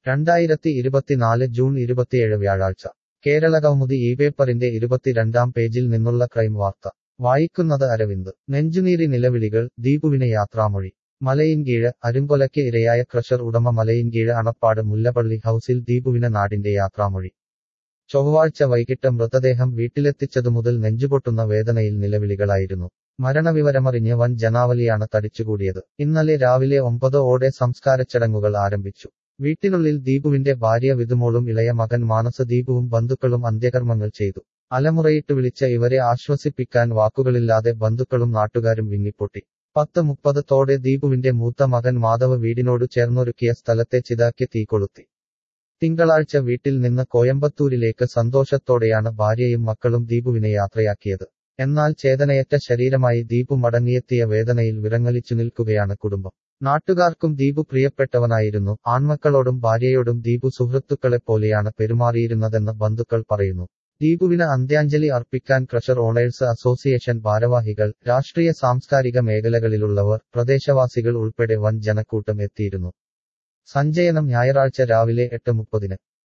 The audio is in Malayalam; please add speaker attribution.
Speaker 1: രണ്ടായിരത്തി ഇരുപത്തിനാല് ജൂൺ ഇരുപത്തിയേഴ് വ്യാഴാഴ്ച കേരളകൗമുദി ഈ പേപ്പറിന്റെ ഇരുപത്തിരണ്ടാം പേജിൽ നിന്നുള്ള ക്രൈം വാർത്ത വായിക്കുന്നത് അരവിന്ദ് നെഞ്ചുനീരി നിലവിളികൾ ദീപുവിന് യാത്രാമൊഴി മലയിൻകീഴ് അരുങ്കൊലയ്ക്ക് ഇരയായ ക്രഷർ ഉടമ മലയിൻകീഴ് അണപ്പാട് മുല്ലപ്പള്ളി ഹൌസിൽ ദീപുവിന് നാടിന്റെ യാത്രാമൊഴി ചൊവ്വാഴ്ച വൈകിട്ട് മൃതദേഹം വീട്ടിലെത്തിച്ചതുമുതൽ നെഞ്ചുപൊട്ടുന്ന വേദനയിൽ നിലവിളികളായിരുന്നു മരണവിവരമറിഞ്ഞ് വൻ ജനാവലിയാണ് തടിച്ചുകൂടിയത് ഇന്നലെ രാവിലെ ഒമ്പത് ഓടെ സംസ്കാരച്ചടങ്ങുകൾ ആരംഭിച്ചു വീട്ടിനുള്ളിൽ ദീപുവിന്റെ ഭാര്യ വിതുമോളും ഇളയ മകൻ മാനസ ദീപുവും ബന്ധുക്കളും അന്ത്യകർമ്മങ്ങൾ ചെയ്തു അലമുറയിട്ട് വിളിച്ച ഇവരെ ആശ്വസിപ്പിക്കാൻ വാക്കുകളില്ലാതെ ബന്ധുക്കളും നാട്ടുകാരും വിങ്ങിപ്പൊട്ടി പത്ത് മുപ്പത് തോടെ ദീപുവിന്റെ മൂത്ത മകൻ മാധവ് വീടിനോട് ചേർന്നൊരുക്കിയ സ്ഥലത്തെ ചിതാക്കി തീ കൊളുത്തി തിങ്കളാഴ്ച വീട്ടിൽ നിന്ന് കോയമ്പത്തൂരിലേക്ക് സന്തോഷത്തോടെയാണ് ഭാര്യയും മക്കളും ദീപുവിനെ യാത്രയാക്കിയത് എന്നാൽ ചേതനയറ്റ ശരീരമായി ദീപു മടങ്ങിയെത്തിയ വേദനയിൽ വിറങ്ങലിച്ചു നിൽക്കുകയാണ് കുടുംബം നാട്ടുകാർക്കും ദീപു പ്രിയപ്പെട്ടവനായിരുന്നു ആൺമക്കളോടും ഭാര്യയോടും ദീപു സുഹൃത്തുക്കളെപ്പോലെയാണ് പെരുമാറിയിരുന്നതെന്ന് ബന്ധുക്കൾ പറയുന്നു ദീപുവിന് അന്ത്യാഞ്ജലി അർപ്പിക്കാൻ ക്രഷർ ഓണേഴ്സ് അസോസിയേഷൻ ഭാരവാഹികൾ രാഷ്ട്രീയ സാംസ്കാരിക മേഖലകളിലുള്ളവർ പ്രദേശവാസികൾ ഉൾപ്പെടെ വൻ ജനക്കൂട്ടം എത്തിയിരുന്നു സഞ്ചയനം ഞായറാഴ്ച രാവിലെ എട്ട് മുപ്പതിന്